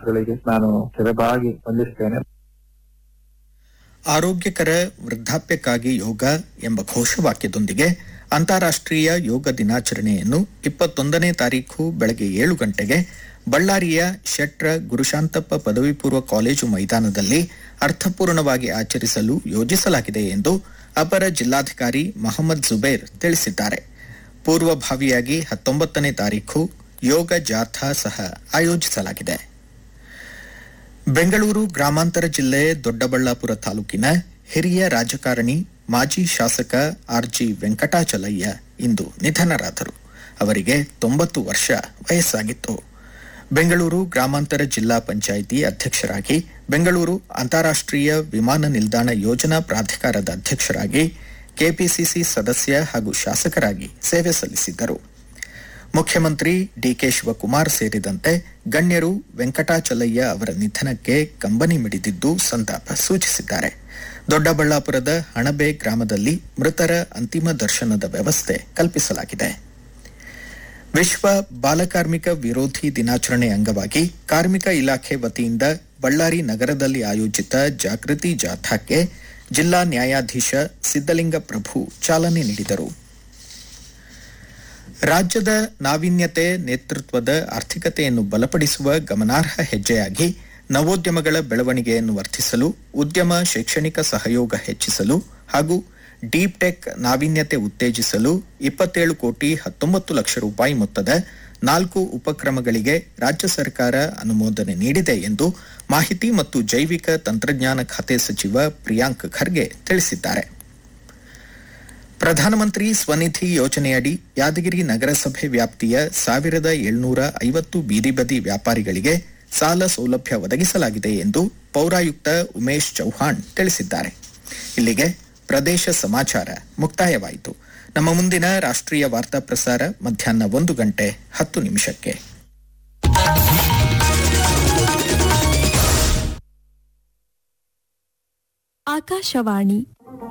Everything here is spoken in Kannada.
ಮಾತುಗಳಿಗೆ ನಾನು ಚಿರಬಾಗಿ ವಂದಿಸ್ತೇನೆ ಆರೋಗ್ಯಕರ ವೃದ್ಧಾಪ್ಯಕ್ಕಾಗಿ ಯೋಗ ಎಂಬ ಘೋಷವಾಕ್ಯದೊಂದಿಗೆ ಅಂತಾರಾಷ್ಟ್ರೀಯ ಯೋಗ ದಿನಾಚರಣೆಯನ್ನು ಇಪ್ಪತ್ತೊಂದನೇ ತಾರೀಖು ಬೆಳಗ್ಗೆ ಏಳು ಗಂಟೆಗೆ ಬಳ್ಳಾರಿಯ ಶೆಟ್ರ ಗುರುಶಾಂತಪ್ಪ ಪದವಿ ಪೂರ್ವ ಕಾಲೇಜು ಮೈದಾನದಲ್ಲಿ ಅರ್ಥಪೂರ್ಣವಾಗಿ ಆಚರಿಸಲು ಯೋಜಿಸಲಾಗಿದೆ ಎಂದು ಅಪರ ಜಿಲ್ಲಾಧಿಕಾರಿ ಮಹಮ್ಮದ್ ಜುಬೇರ್ ತಿಳಿಸಿದ್ದಾರೆ ಪೂರ್ವಭಾವಿಯಾಗಿ ಹತ್ತೊಂಬತ್ತನೇ ತಾರೀಖು ಯೋಗ ಜಾಥಾ ಸಹ ಆಯೋಜಿಸಲಾಗಿದೆ ಬೆಂಗಳೂರು ಗ್ರಾಮಾಂತರ ಜಿಲ್ಲೆ ದೊಡ್ಡಬಳ್ಳಾಪುರ ತಾಲೂಕಿನ ಹಿರಿಯ ರಾಜಕಾರಣಿ ಮಾಜಿ ಶಾಸಕ ಆರ್ಜಿ ವೆಂಕಟಾಚಲಯ್ಯ ಇಂದು ನಿಧನರಾದರು ಅವರಿಗೆ ತೊಂಬತ್ತು ವರ್ಷ ವಯಸ್ಸಾಗಿತ್ತು ಬೆಂಗಳೂರು ಗ್ರಾಮಾಂತರ ಜಿಲ್ಲಾ ಪಂಚಾಯಿತಿ ಅಧ್ಯಕ್ಷರಾಗಿ ಬೆಂಗಳೂರು ಅಂತಾರಾಷ್ಟ್ರೀಯ ವಿಮಾನ ನಿಲ್ದಾಣ ಯೋಜನಾ ಪ್ರಾಧಿಕಾರದ ಅಧ್ಯಕ್ಷರಾಗಿ ಕೆಪಿಸಿಸಿ ಸದಸ್ಯ ಹಾಗೂ ಶಾಸಕರಾಗಿ ಸೇವೆ ಸಲ್ಲಿಸಿದ್ದರು ಮುಖ್ಯಮಂತ್ರಿ ಡಿಕೆ ಶಿವಕುಮಾರ್ ಸೇರಿದಂತೆ ಗಣ್ಯರು ವೆಂಕಟಾಚಲಯ್ಯ ಅವರ ನಿಧನಕ್ಕೆ ಕಂಬನಿ ಮಿಡಿದಿದ್ದು ಸಂತಾಪ ಸೂಚಿಸಿದ್ದಾರೆ ದೊಡ್ಡಬಳ್ಳಾಪುರದ ಹಣಬೆ ಗ್ರಾಮದಲ್ಲಿ ಮೃತರ ಅಂತಿಮ ದರ್ಶನದ ವ್ಯವಸ್ಥೆ ಕಲ್ಪಿಸಲಾಗಿದೆ ವಿಶ್ವ ಬಾಲಕಾರ್ಮಿಕ ವಿರೋಧಿ ದಿನಾಚರಣೆ ಅಂಗವಾಗಿ ಕಾರ್ಮಿಕ ಇಲಾಖೆ ವತಿಯಿಂದ ಬಳ್ಳಾರಿ ನಗರದಲ್ಲಿ ಆಯೋಜಿತ ಜಾಗೃತಿ ಜಾಥಾಕ್ಕೆ ಜಿಲ್ಲಾ ನ್ಯಾಯಾಧೀಶ ಸಿದ್ದಲಿಂಗ ಪ್ರಭು ಚಾಲನೆ ನೀಡಿದರು ರಾಜ್ಯದ ನಾವೀನ್ಯತೆ ನೇತೃತ್ವದ ಆರ್ಥಿಕತೆಯನ್ನು ಬಲಪಡಿಸುವ ಗಮನಾರ್ಹ ಹೆಜ್ಜೆಯಾಗಿ ನವೋದ್ಯಮಗಳ ಬೆಳವಣಿಗೆಯನ್ನು ವರ್ಧಿಸಲು ಉದ್ಯಮ ಶೈಕ್ಷಣಿಕ ಸಹಯೋಗ ಹೆಚ್ಚಿಸಲು ಹಾಗೂ ಡೀಪ್ ಟೆಕ್ ನಾವೀನ್ಯತೆ ಉತ್ತೇಜಿಸಲು ಇಪ್ಪತ್ತೇಳು ಕೋಟಿ ಹತ್ತೊಂಬತ್ತು ಲಕ್ಷ ರೂಪಾಯಿ ಮೊತ್ತದ ನಾಲ್ಕು ಉಪಕ್ರಮಗಳಿಗೆ ರಾಜ್ಯ ಸರ್ಕಾರ ಅನುಮೋದನೆ ನೀಡಿದೆ ಎಂದು ಮಾಹಿತಿ ಮತ್ತು ಜೈವಿಕ ತಂತ್ರಜ್ಞಾನ ಖಾತೆ ಸಚಿವ ಪ್ರಿಯಾಂಕ್ ಖರ್ಗೆ ತಿಳಿಸಿದ್ದಾರೆ ಪ್ರಧಾನಮಂತ್ರಿ ಸ್ವನಿಧಿ ಯೋಜನೆಯಡಿ ಯಾದಗಿರಿ ನಗರಸಭೆ ವ್ಯಾಪ್ತಿಯ ಸಾವಿರದ ಏಳ್ನೂರ ಐವತ್ತು ಬೀದಿ ಬದಿ ವ್ಯಾಪಾರಿಗಳಿಗೆ ಸಾಲ ಸೌಲಭ್ಯ ಒದಗಿಸಲಾಗಿದೆ ಎಂದು ಪೌರಾಯುಕ್ತ ಉಮೇಶ್ ಚೌಹಾಣ್ ತಿಳಿಸಿದ್ದಾರೆ ಇಲ್ಲಿಗೆ ಪ್ರದೇಶ ಸಮಾಚಾರ ಮುಕ್ತಾಯವಾಯಿತು ನಮ್ಮ ಮುಂದಿನ ರಾಷ್ಟ್ರೀಯ ವಾರ್ತಾ ಪ್ರಸಾರ ಮಧ್ಯಾಹ್ನ ಒಂದು ಗಂಟೆ ಹತ್ತು ನಿಮಿಷಕ್ಕೆ ಆಕಾಶವಾಣಿ